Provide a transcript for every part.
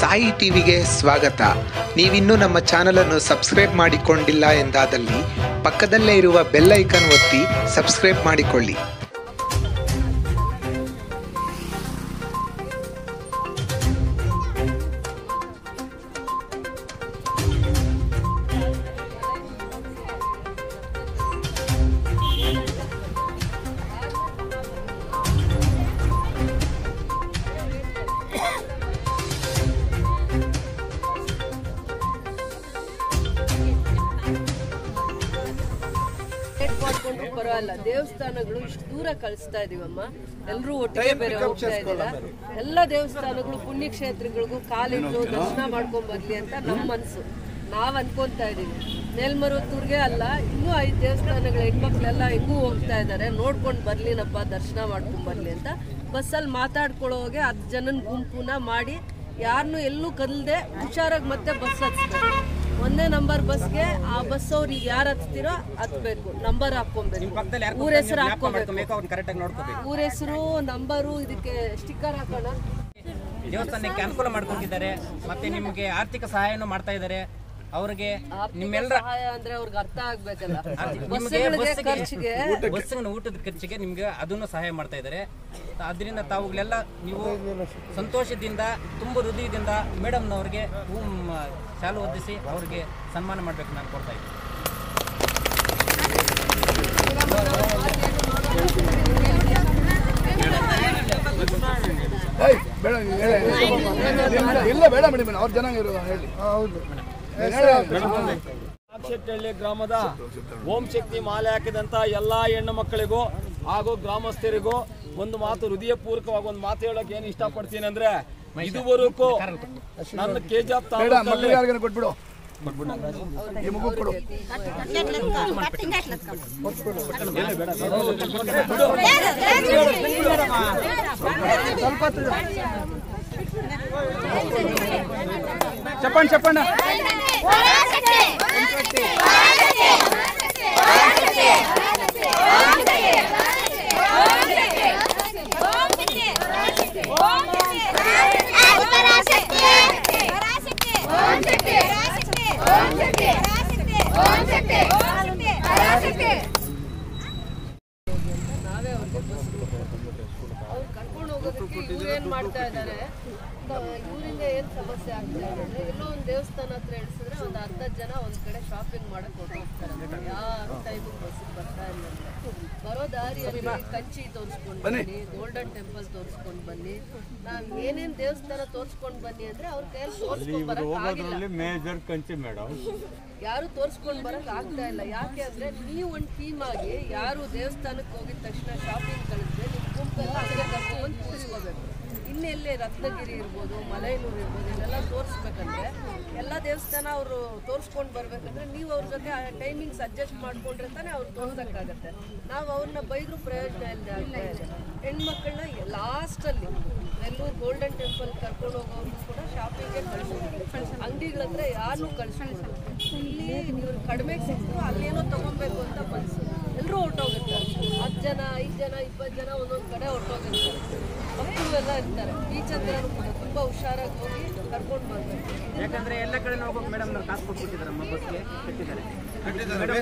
ಸಾಯಿ ಟಿವಿಗೆ ಸ್ವಾಗತ ನೀವಿನ್ನೂ ನಮ್ಮ ಚಾನಲನ್ನು ಸಬ್ಸ್ಕ್ರೈಬ್ ಮಾಡಿಕೊಂಡಿಲ್ಲ ಎಂದಾದಲ್ಲಿ ಪಕ್ಕದಲ್ಲೇ ಇರುವ ಬೆಲ್ ಐಕನ್ ಒತ್ತಿ ಸಬ್ಸ್ಕ್ರೈಬ್ ಮಾಡಿಕೊಳ್ಳಿ ಟಿಕೆಟ್ ಮಾಡ್ಕೊಂಡ್ರು ಪರವಾಗಿಲ್ಲ ದೇವಸ್ಥಾನಗಳು ಇಷ್ಟು ದೂರ ಕಳಿಸ್ತಾ ಇದೀವಮ್ಮ ಎಲ್ಲರೂ ಒಟ್ಟಿಗೆ ಬೇರೆ ಹೋಗ್ತಾ ಇದ್ದೀರಾ ಎಲ್ಲ ದೇವಸ್ಥಾನಗಳು ಪುಣ್ಯಕ್ಷೇತ್ರಗಳಿಗೂ ಕಾಲಿಟ್ಟು ದರ್ಶನ ಮಾಡ್ಕೊಂಡ್ ಬರ್ಲಿ ಅಂತ ನಮ್ಮ ಮನ್ಸು ನಾವ್ ಅನ್ಕೊಂತ ಇದೀವಿ ಮೇಲ್ಮರುತ್ತೂರ್ಗೆ ಅಲ್ಲ ಇನ್ನೂ ಐದು ದೇವಸ್ಥಾನಗಳ ಹೆಣ್ಮಕ್ಳೆಲ್ಲ ಹೆಂಗೂ ಹೋಗ್ತಾ ಇದ್ದಾರೆ ನೋಡ್ಕೊಂಡು ಬರ್ಲಿನಪ್ಪ ದರ್ಶನ ಮಾಡ್ಕೊಂಡ್ ಬರ್ಲಿ ಅಂತ ಬಸ್ಸಲ್ಲಿ ಮಾತಾಡ್ಕೊಳ್ಳೋಗೆ ಹತ್ತು ಜನನ ಗುಂಪುನ ಮಾಡಿ ಯಾರನ್ನೂ ಎಲ್ಲೂ ಕದಲ್ದೆ ಹುಷಾರಾಗಿ ಮತ್ತೆ ಬಸ್ ಹತ್ಸ್ಬೇಕು ಒಂದೇ ನಂಬರ್ ಬಸ್ಗೆ ಆ ಬಸ್ ಅವ್ರಿಗೆ ಯಾರು ಹತ್ತೀರೋ ಹತ್ಬೇಕು ನಂಬರ್ ಹಾಕೊಬೇಕು ಊರ ಹೆಸರು ಹಾಕೋಬೇಕು ಕರೆಕ್ಟಾಗಿ ನೋಡ್ಕೋಬೇಕು ಊರ ಹೆಸರು ನಂಬರು ಇದಕ್ಕೆ ಸ್ಟಿಕ್ಕರ್ ಹಾಕೋಣ ದೇವಸ್ಥಾನಕ್ಕೆ ಅನುಕೂಲ ಮಾಡ್ಕೊಟ್ಟಿದ್ದಾರೆ ಮತ್ತೆ ನಿಮಗೆ ಆರ್ಥಿಕ ಸಹಾಯನೂ ಮಾಡ್ತಾ ಇದ್ದಾರೆ ಅವ್ರಿಗೆ ಆರ್ಥಿಕ ನಿಮ್ಮೆಲ್ಲರ ಸಹಾಯ ಅಂದ್ರೆ ಅವ್ರಿಗೆ ಅರ್ಥ ಆಗ್ಬೇಕಲ್ಲ ನಿಮಗೆ ಬಸ್ಗಳಿಗೆ ಖರ್ಚಿಗೆ ಬಸ್ಸಿನ ಊಟದ ಖರ್ಚಿಗೆ ನಿಮ್ಗೆ ಅದನ್ನು ಸಹಾಯ ಮಾಡ್ತಾ ಇದ್ದಾರೆ ಅದರಿಂದ ತಾವುಗಳೆಲ್ಲ ನೀವು ಸಂತೋಷದಿಂದ ತುಂಬ ಹೃದಯದಿಂದ ಮೇಡಮ್ನವ್ರಿಗೆ ಹೂ ಮ- ಶಾಲು ಹೊದಿಸಿ ಅವ್ರಿಗೆ ಸನ್ಮಾನ ಮಾಡ್ಬೇಕು ನಾನು ಕೊಡ್ತಾ ಇದ್ದೀನಿ ಏಯ್, ಬೇಡ ನೀನು ಹೇಳು, ಹೇಳು. ಇಲ್ಲ ಬೇಡ ಮೇಡಮ್ ಅವ್ರ ಜನಾಂಗ ಇರೋದು ಹೇಳಿ ಹೌದು ಶೆಟ್ಟಹಳ್ಳಿ ಗ್ರಾಮದ ಓಂ ಶಕ್ತಿ ಮಾಲೆ ಹಾಕಿದಂತ ಎಲ್ಲಾ ಹೆಣ್ಣು ಮಕ್ಕಳಿಗೂ ಹಾಗೂ ಗ್ರಾಮಸ್ಥರಿಗೂ ಒಂದು ಮಾತು ಹೃದಯಪೂರ್ವಕವಾಗಿ ಒಂದು ಮಾತು ಹೇಳಕ್ ಏನ್ ಇಷ್ಟಪಡ್ತೀನಿ ಅಂದ್ರೆ ಇದುವರೆಗೂ ನನ್ನ ಕೆಜಿಎಫ್ ಬೇಡ ತಾಲೂಕಲ್ಲಿ ಮಕ್ಕಳಿಗೆ ಯಾರಿಗಾರ ಕೊಟ್ಬಿಡು ಈ ಮಗು ಕೊಡು ಚಪ್ಪಣ್ಣ ಚಪ್ಪಣ್ಣ ನಾವೇ ಅವ್ರಿಗೆ ಬಸ್ ಅವ್ರು ಕರ್ಕೊಂಡು ಹೋಗೋದಕ್ಕೆ ಇವ್ರು ಏನ್ ಮಾಡ್ತಾ ಇದ್ದಾರೆ ಇವರಿಂದ ಏನ್ ಸಮಸ್ಯೆ ಆಗ್ತಾ ಇದೆ ಅಂದ್ರೆ ಎಲ್ಲೋ ಒಂದು ದೇವಸ್ಥಾನ ಹತ್ರ ಇಳಿಸಿದ್ರೆ ಒಂದು ಅರ್ಧ ಜನ ಒಂದ್ ಕಡೆ ಶಾಪಿಂಗ್ ಮಾಡಕ್ ಹೊರಟೋಗ್ತಾರೆ ಯಾರು ಟೈಮಿಗೆ ಬಸ್ಸಿಗೆ ಬರ್ತಾ ಇಲ್ಲ ಅಂದ್ರೆ. ಬರೋ ದಾರಿಯಲ್ಲಿ ಕಂಚಿ ತೋರಿಸ್ಕೊಂಡು ಬನ್ನಿ ಗೋಲ್ಡನ್ ಟೆಂಪಲ್ ತೋರಿಸ್ಕೊಂಡು ಬನ್ನಿ ನಾವ್ ಏನೇನ್ ದೇವಸ್ಥಾನ ತೋರಿಸ್ಕೊಂಡು ಬನ್ನಿ ಅಂದ್ರೆ ಅವ್ರ ಕೈಯಲ್ಲಿ ತೋರಿಸ್ಕೊಂಡು ಬರಕ್ ಆಗಿಲ್ಲ ಮೇಜರ್ ಕಂಚಿ ಮೇಡಮ್ ಯಾರು ತೋರಿಸ್ಕೊಂಡು ಬರಕ್ ಆಗ್ತಾ ಇಲ್ಲ ಯಾಕೆ ಅಂದ್ರೆ ನೀವು ಒಂದು ಟೀಮ್ ಆಗಿ ಯಾರು ದೇವಸ್ಥಾನಕ್ಕೆ ಹೋಗಿದ ತಕ್ಷಣ ಶಾಪಿಂಗ್ ಕಳಿಸಿದ್ರೆ ನಿಮ್ಮ ಗುಂಪೆಲ್ಲ ಹಂಗೆ ಕರ್ಕೊಂಡ್ಬಂದು ಕೂರಿಸ್ಕೋಬೇಕು ಇನ್ನೆಲ್ಲೇ ರತ್ನಗಿರಿ ಇರ್ಬೋದು ಮಲೈನೂರು ಇರ್ಬೋದು ಇದೆಲ್ಲ ತೋರಿಸ್ಬೇಕಂದ್ರೆ ಎಲ್ಲ ದೇವಸ್ಥಾನ ಅವರು ತೋರಿಸ್ಕೊಂಡು ಬರ್ಬೇಕಂದ್ರೆ ನೀವು ಅವ್ರ ಜೊತೆ ಆ ಟೈಮಿಂಗ್ಸ್ ಅಡ್ಜಸ್ಟ್ ಮಾಡ್ಕೊಂಡ್ರೆ ತಾನೇ ಅವ್ರು ತೋರ್ಸಕ್ಕಾಗತ್ತೆ ನಾವು ಅವ್ರನ್ನ ಬೈದ್ರು ಪ್ರಯೋಜನ ಇಲ್ಲದೆ ಆಗ್ತಾ ಇದೆ ಹೆಣ್ಮಕ್ಳನ್ನ ಲಾಸ್ಟಲ್ಲಿ ನೆಲ್ಲೂರು ಗೋಲ್ಡನ್ ಟೆಂಪಲ್ ಕರ್ಕೊಂಡು ಹೋಗೋರು ಕೂಡ ಶಾಪಿಂಗ್ಗೆ ಕಳಿಸ್ಬೇಕು ಅಂಗಡಿಗಳ ಹತ್ರ ಯಾರನ್ನೂ ಕಳಿಸ್ಬೇಕು ಇಲ್ಲಿ ನೀವು ಕಡಿಮೆಗೆ ಸಿಕ್ತು ಅಲ್ಲೇನೋ ತಗೊಬೇಕು ಅಂತ ಮನಸ್ಸು ಎಲ್ಲರೂ ಹೊರ್ಟೋಗಿರ್ತಾರೆ ಹತ್ತು ಜನ ಐದು ಜನ ಇಪ್ಪತ್ತು ಜನ ಒಂದೊಂದು ಕಡೆ ಹೊರ್ಟೋಗಿರ್ತಾರೆ ಮಕ್ಕಳು ಎಲ್ಲ ಇರ್ತಾರೆ ಬೀಚ್ ಹತ್ರ ಕೂಡ ತುಂಬ ಹುಷಾರಾಗಿ ಹೋಗಿ ಕರ್ಕೊಂಡು ಬರ್ಬೇಕು ಯಾಕಂದ್ರೆ ಎಲ್ಲ ಕಡೆ ಹೋಗೋಕೆ ಮೇಡಮ್ ನಾವು ಕಾಸು ಕೊಟ್ಬಿಟ್ಟಿದ್ದಾರೆ ನಮ್ಮ ಬಸ್ಗೆ ಕಟ್ಟಿದ್ದಾರೆ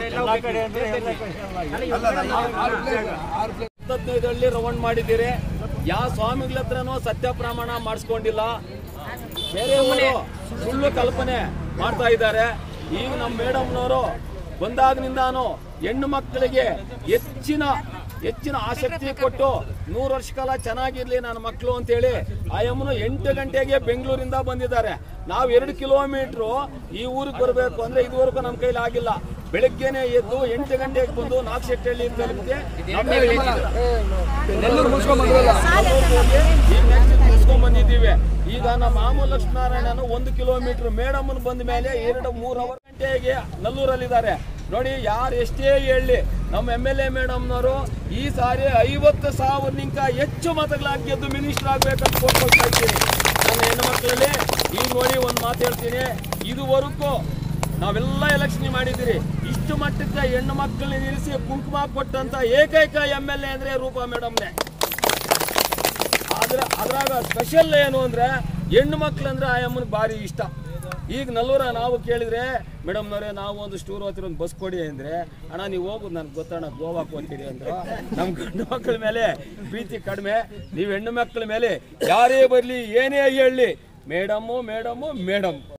ಹದಿನೈದರಲ್ಲಿ ರೌಂಡ್ ಮಾಡಿದ್ದೀರಿ ಯಾವ ಸ್ವಾಮಿಗಳ ಹತ್ರನೂ ಸತ್ಯ ಪ್ರಮಾಣ ಮಾಡಿಸ್ಕೊಂಡಿಲ್ಲ ಬೇರೆ ಸುಳ್ಳು ಕಲ್ಪನೆ ಮಾಡ್ತಾ ಇದ್ದಾರೆ ಈಗ ನಮ್ಮ ಮೇಡಮ್ನವರು ಬಂದಾಗಿನಿಂದಾನು ಹೆಣ್ಣು ಮಕ್ಕಳಿಗೆ ಹೆಚ್ಚಿನ ಹೆಚ್ಚಿನ ಆಸಕ್ತಿ ಕೊಟ್ಟು ನೂರು ವರ್ಷ ಕಾಲ ಚೆನ್ನಾಗಿರ್ಲಿ ನನ್ನ ಮಕ್ಕಳು ಅಂತೇಳಿ ಆ ಯಮ್ಮನು ಎಂಟು ಗಂಟೆಗೆ ಬೆಂಗಳೂರಿಂದ ಬಂದಿದ್ದಾರೆ ನಾವು ಎರಡು ಕಿಲೋಮೀಟ್ರು ಈ ಊರಿಗೆ ಬರಬೇಕು ಅಂದ್ರೆ ಇದುವರೆಗೂ ನಮ್ಮ ಕೈಲಿ ಆಗಿಲ್ಲ ಬೆಳಗ್ಗೆನೆ ಎದ್ದು ಎಂಟು ಗಂಟೆಗೆ ಬಂದು ನಾಲ್ಕು ಶೆಟ್ಟಹಳ್ಳಿ ತಲುಪಿದೆ ನೆಲ್ಲೂರು ಮುಗಿಸ್ಕೊಂಡ್ ಬಂದ್ರಲ್ಲ ಈಗ next ಮುಗಿಸ್ಕೊಂಡ್ ಬಂದಿದ್ದೀವಿ ಈಗ ನಮ್ಮ ಮಾಮೂಲು ಲಕ್ಷ್ಮೀನಾರಾಯಣನು ಒಂದು ಕಿಲೋಮೀಟರ್ ಮೇಡಮ್ ಬಂದ ಮೇಲೆ ಎರಡು ಮೂರು ಅವರ್ ಗಂಟೆಗೆ ನಲ್ಲೂರಲ್ಲಿದ್ದಾರೆ ನೋಡಿ ಯಾರು ಎಷ್ಟೇ ಹೇಳಿ ನಮ್ಮ ಎಮ್ ಎಲ್ ಎ ಮೇಡಮ್ನವರು ಈ ಸಾರಿ ಐವತ್ತು ಸಾವಿರನಿಂಕ ಹೆಚ್ಚು ಮತಗಳಾಗಿ ಗೆದ್ದು ಮಿನಿಸ್ಟರ್ ಆಗ್ಬೇಕಂತ ಕೋರ್ಕೊಳ್ತಾ ಇದ್ದೀನಿ ನನ್ನ ಹೆಣ್ಣು ಮಕ್ಕಳಲ್ಲಿ ಈಗ ನೋಡಿ ಒಂದು ಮಾತು ಹೇಳ್ತೀನಿ ಇದುವರೆಗೂ ನಾವೆಲ್ಲ ಎಲೆಕ್ಷನ್ ಮಾಡಿದ್ದೀರಿ ಇಷ್ಟು ಮಟ್ಟಕ್ಕೆ ಹೆಣ್ಣು ಮಕ್ಕಳನ್ನ ನಿಲ್ಲಿಸಿ ಕುಂಕುಮ ಕೊಟ್ಟಂತ ಏಕೈಕ ಎಮ್ ಎಲ್ ಎ ಅಂದ್ರೆ ರೂಪಾ ಮೇಡಮ್ನೇ ಆದ್ರೆ ಅದ್ರಾಗ ಸ್ಪೆಷಲ್ ಏನು ಅಂದ್ರೆ ಹೆಣ್ಣು ಮಕ್ಳು ಅಂದ್ರೆ ಆ ಅಮ್ಮನಿಗೆ ಭಾರಿ ಇಷ್ಟ ಈಗ ನಲ್ಲೂರ ನಾವು ಕೇಳಿದ್ರೆ ಮೇಡಮ್ನವರೇ ನಾವು ಒಂದು ಸ್ಟೂರ್ ಹೋಗ್ತಿರೋ ಒಂದು ಬಸ್ ಕೊಡಿ ಅಂದರೆ ಅಣ್ಣ ನೀವು ಹೋಗೋದು ನನಗೆ ಗೊತ್ತಣ್ಣ ಗೋವಾಕ್ಕೆ ಹೋಗ್ತೀರಿ ಅಂದ್ರು ನಮ್ಮ ಗಂಡು ಮಕ್ಕಳ ಮೇಲೆ ಪ್ರೀತಿ ಕಡಿಮೆ ನೀವು ಹೆಣ್ಣು ಮಕ್ಕಳ ಮೇಲೆ ಯಾರೇ ಬರಲಿ ಏನೇ ಹೇಳಲಿ ಮೇಡಮ್ಮು ಮೇಡಮ್ಮು ಮೇಡಮ್